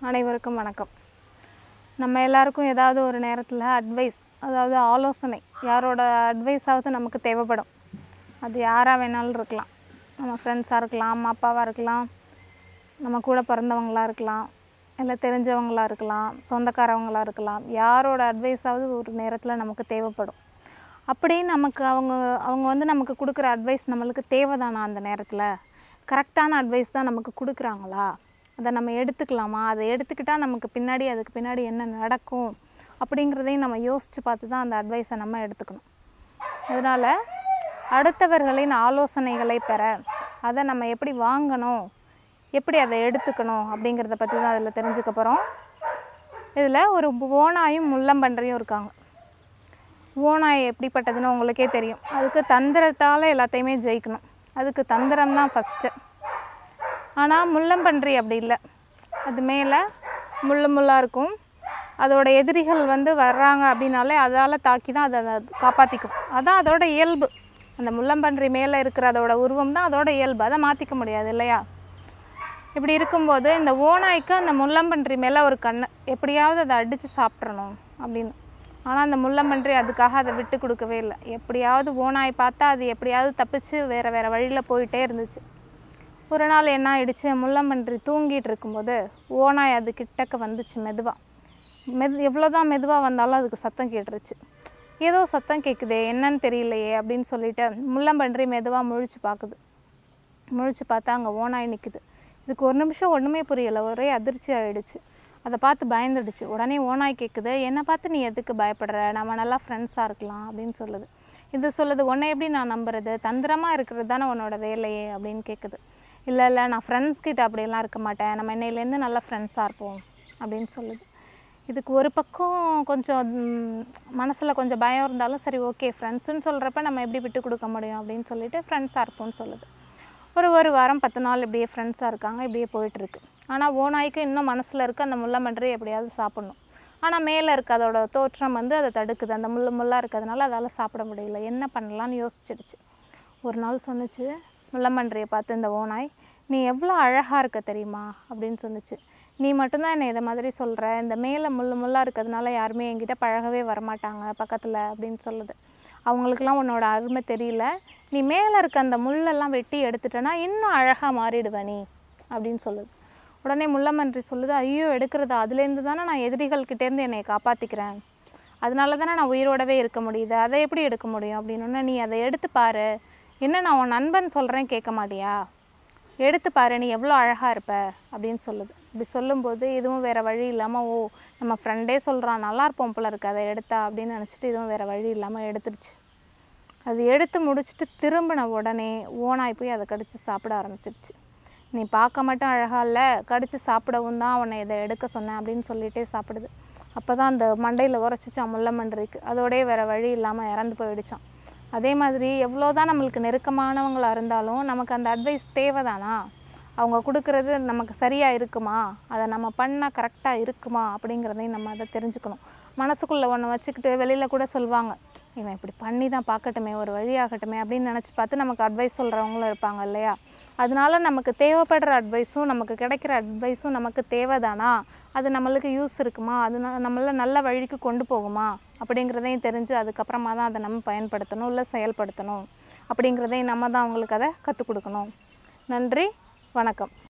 அனைவருக்கும் வணக்கம் நம்ம எல்லாருக்கும் ஏதாவது ஒரு நேரத்தில் அட்வைஸ் அதாவது ஆலோசனை யாரோட அட்வைஸாவது நமக்கு தேவைப்படும் அது யாராக வேணாலும் இருக்கலாம் நம்ம ஃப்ரெண்ட்ஸாக இருக்கலாம் அம்மா அப்பாவாக இருக்கலாம் நம்ம கூட பிறந்தவங்களாக இருக்கலாம் இல்லை தெரிஞ்சவங்களாக இருக்கலாம் சொந்தக்காரவங்களாக இருக்கலாம் யாரோட அட்வைஸாவது ஒரு நேரத்தில் நமக்கு தேவைப்படும் அப்படி நமக்கு அவங்க அவங்க வந்து நமக்கு கொடுக்குற அட்வைஸ் நம்மளுக்கு தேவைதானா அந்த நேரத்தில் கரெக்டான அட்வைஸ் தான் நமக்கு கொடுக்குறாங்களா அதை நம்ம எடுத்துக்கலாமா அதை எடுத்துக்கிட்டால் நமக்கு பின்னாடி அதுக்கு பின்னாடி என்ன நடக்கும் அப்படிங்கிறதையும் நம்ம யோசித்து பார்த்து தான் அந்த அட்வைஸை நம்ம எடுத்துக்கணும் அதனால் அடுத்தவர்களின் ஆலோசனைகளை பெற அதை நம்ம எப்படி வாங்கணும் எப்படி அதை எடுத்துக்கணும் அப்படிங்கிறத பற்றி தான் அதில் தெரிஞ்சுக்க போகிறோம் இதில் ஒரு ஓனாயும் முள்ளம்பன்றியும் இருக்காங்க ஓனாய் எப்படிப்பட்டதுன்னு உங்களுக்கே தெரியும் அதுக்கு தந்திரத்தால் எல்லாத்தையுமே ஜெயிக்கணும் அதுக்கு தந்திரம் தான் ஃபஸ்ட்டு ஆனால் முள்ளம்பன்றி அப்படி இல்லை அது மேலே முள்ளு முள்ளாக இருக்கும் அதோட எதிரிகள் வந்து வர்றாங்க அப்படின்னாலே அதால் தாக்கி தான் அதை அதை காப்பாற்றிக்கும் அதான் அதோட இயல்பு அந்த முள்ளம்பன்றி மேலே இருக்கிற அதோட உருவம் தான் அதோட இயல்பு அதை மாற்றிக்க முடியாது இல்லையா இப்படி இருக்கும்போது இந்த ஓநாய்க்கு அந்த முள்ளம்பன்றி மேலே ஒரு கண்ணு எப்படியாவது அதை அடித்து சாப்பிட்றணும் அப்படின்னு ஆனால் அந்த முள்ளம்பன்றி அதுக்காக அதை விட்டு கொடுக்கவே இல்லை எப்படியாவது ஓநாய் பார்த்தா அது எப்படியாவது தப்பிச்சு வேறு வேறு வழியில் போயிட்டே இருந்துச்சு ஒரு நாள் என்ன ஆயிடுச்சு முள்ளம்பன்றி தூங்கிட்டு இருக்கும்போது ஓநாய் அது கிட்டக்க வந்துச்சு மெதுவாக மெது எவ்வளோ தான் மெதுவாக வந்தாலும் அதுக்கு சத்தம் கேட்டுருச்சு ஏதோ சத்தம் கேட்குதே என்னன்னு தெரியலையே அப்படின்னு சொல்லிட்டு முள்ளம்பன்றி மெதுவாக முழிச்சு பார்க்குது முழிச்சு பார்த்தா அங்கே ஓனாய் நிற்குது இதுக்கு ஒரு நிமிஷம் ஒன்றுமே புரியலை ஒரே அதிர்ச்சி ஆயிடுச்சு அதை பார்த்து பயந்துடுச்சு உடனே ஓனாய் கேட்குது என்னை பார்த்து நீ எதுக்கு பயப்படுற நம்ம நல்லா ஃப்ரெண்ட்ஸாக இருக்கலாம் அப்படின்னு சொல்லுது இது சொல்லுது உன்னை எப்படி நான் நம்புறது தந்திரமாக இருக்கிறது தானே உன்னோட வேலையே அப்படின்னு கேட்குது இல்லை இல்லை நான் ஃப்ரெண்ட்ஸ் கிட்ட அப்படியெல்லாம் இருக்க மாட்டேன் நம்ம இன்னையிலேருந்து நல்லா ஃப்ரெண்ட்ஸாக இருப்போம் அப்படின்னு சொல்லுது இதுக்கு ஒரு பக்கம் கொஞ்சம் மனசில் கொஞ்சம் பயம் இருந்தாலும் சரி ஓகே ஃப்ரெண்ட்ஸுன்னு சொல்கிறப்ப நம்ம எப்படி விட்டு கொடுக்க முடியும் அப்படின்னு சொல்லிட்டு ஃப்ரெண்ட்ஸாக இருப்போம்னு சொல்லுது ஒரு ஒரு வாரம் பத்து நாள் இப்படியே ஃப்ரெண்ட்ஸாக இருக்காங்க இப்படியே போயிட்டுருக்கு ஆனால் ஓநாய்க்கு இன்னும் மனசில் இருக்க அந்த முள்ளமன்றி எப்படியாவது சாப்பிடணும் ஆனால் மேலே இருக்க அதோட தோற்றம் வந்து அதை தடுக்குது அந்த முள்ளு முள்ளாக இருக்கிறதுனால அதால் சாப்பிட முடியல என்ன பண்ணலான்னு யோசிச்சிடுச்சு ஒரு நாள் சொன்னுச்சு முள்ளமன்றியை பார்த்து இந்த ஓநாய் நீ எவ்வளோ அழகாக இருக்க தெரியுமா அப்படின்னு சொன்னுச்சு நீ மட்டும்தான் என்னை இதை மாதிரி சொல்கிற இந்த மேலே முள்ளு முள்ளாக இருக்கிறதுனால யாருமே என்கிட்ட பழகவே வரமாட்டாங்க பக்கத்தில் அப்படின்னு சொல்லுது அவங்களுக்கெல்லாம் உன்னோட அருமை தெரியல நீ மேலே இருக்க அந்த முள்ளெல்லாம் வெட்டி எடுத்துட்டேன்னா இன்னும் அழகாக மாறிடுவ நீ அப்படின்னு சொல்லுது உடனே முள்ளமன்றி சொல்லுது ஐயோ எடுக்கிறதா அதுலேருந்து தானே நான் எதிரிகள்கிட்டேருந்து என்னை காப்பாற்றிக்கிறேன் அதனால தானே நான் உயிரோடவே இருக்க முடியுது அதை எப்படி எடுக்க முடியும் அப்படின்னு நீ அதை எடுத்து பாரு என்ன நான் உன் நண்பன் சொல்கிறேன் கேட்க மாட்டியா எடுத்து பாரு நீ எவ்வளோ அழகாக இருப்ப அப்படின்னு சொல்லுது இப்படி சொல்லும்போது இதுவும் வேறு வழி இல்லாமல் ஓ நம்ம ஃப்ரெண்டே சொல்கிறான் நல்லா இருப்போம் போல இருக்கு அதை எடுத்தா அப்படின்னு நினச்சிட்டு இதுவும் வேறு வழி இல்லாமல் எடுத்துருச்சு அது எடுத்து முடிச்சுட்டு திரும்பின உடனே ஓனாய் போய் அதை கடித்து சாப்பிட ஆரம்பிச்சிருச்சு நீ பார்க்க மட்டும் அழகா இல்லை கடித்து சாப்பிடவும் தான் அவனை இதை எடுக்க சொன்னேன் அப்படின்னு சொல்லிட்டே சாப்பிடுது அப்போ தான் அந்த மண்டையில் உரைச்சிச்சான் முள்ளமன்றிக்கு அதோடயே வேறு வழி இல்லாமல் இறந்து போயிடுச்சான் அதே மாதிரி எவ்வளோ தான் நம்மளுக்கு நெருக்கமானவங்களாக இருந்தாலும் நமக்கு அந்த அட்வைஸ் தேவைதானா அவங்க கொடுக்குறது நமக்கு சரியாக இருக்குமா அதை நம்ம பண்ணால் கரெக்டாக இருக்குமா அப்படிங்கிறதையும் நம்ம அதை தெரிஞ்சுக்கணும் மனசுக்குள்ளே ஒன்று வச்சுக்கிட்டு வெளியில் கூட சொல்லுவாங்க இவன் இப்படி பண்ணி தான் பார்க்கட்டுமே ஒரு வழியாகட்டுமே அப்படின்னு நினச்சி பார்த்து நமக்கு அட்வைஸ் சொல்கிறவங்களும் இருப்பாங்க இல்லையா அதனால நமக்கு தேவைப்படுற அட்வைஸும் நமக்கு கிடைக்கிற அட்வைஸும் நமக்கு தேவைதானா அது நம்மளுக்கு யூஸ் இருக்குமா அது ந- நம்மள நல்ல வழிக்கு கொண்டு போகுமா அப்படிங்கிறதையும் தெரிஞ்சு அதுக்கப்புறமா தான் அதை நம்ம பயன்படுத்தணும் இல்லை செயல்படுத்தணும் அப்படிங்கிறதையும் நம்ம தான் அவங்களுக்கு அதை கற்றுக் கொடுக்கணும் நன்றி வணக்கம்